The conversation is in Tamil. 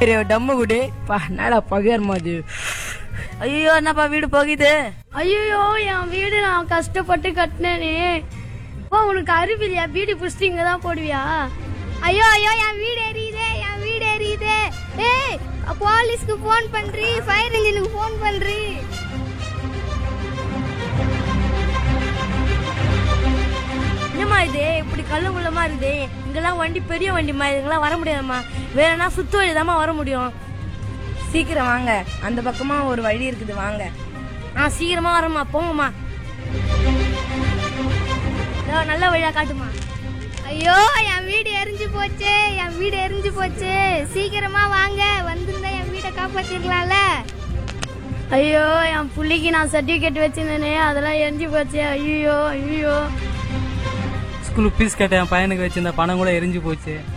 டம்மு குடு பா என்னடா பகர் மாதிரி ஐயோ என்னப்பா வீடு போகுது ஐயோ என் வீடு நான் கஷ்டப்பட்டு கட்டினேனே ஓ உனக்கு அறிவில்லையா வீடு புடிச்சிட்டு இங்க தான் போடுவியா ஐயோ ஐயோ என் வீடு எரியுதே என் வீடு எரியுதே ஏய் போலீஸ்க்கு ஃபோன் பண்றி ஃபயர் இன்ஜினுக்கு ஃபோன் பண்றி என்னம்மா இது இப்படி கல்லு குள்ளமா இருக்குது இங்கெல்லாம் வண்டி பெரிய வண்டிமா இதுங்கெல்லாம் வர முடியாதும்மா வேணும்னா சுத்து வழி வர முடியும் சீக்கிரம் வாங்க அந்த பக்கமா ஒரு வழி இருக்குது வாங்க ஆ சீக்கிரமா வரமா போங்கம்மா இதோ நல்ல வழியா காட்டுமா ஐயோ என் வீடு எரிஞ்சு போச்சே என் வீடு எரிஞ்சு போச்சே சீக்கிரமா வாங்க வந்திருந்தா என் வீட்டை காப்பாத்திருக்கலாம்ல ஐயோ என் புள்ளிக்கு நான் சர்டிபிகேட் வச்சிருந்தேனே அதெல்லாம் எரிஞ்சு போச்சே ஐயோ ஐயோ ஸ்கூலுக்கு ஃபீஸ் கட்ட என் பையனுக்கு வச்சிருந்த பணம் கூட எரிஞ்சு போச்சு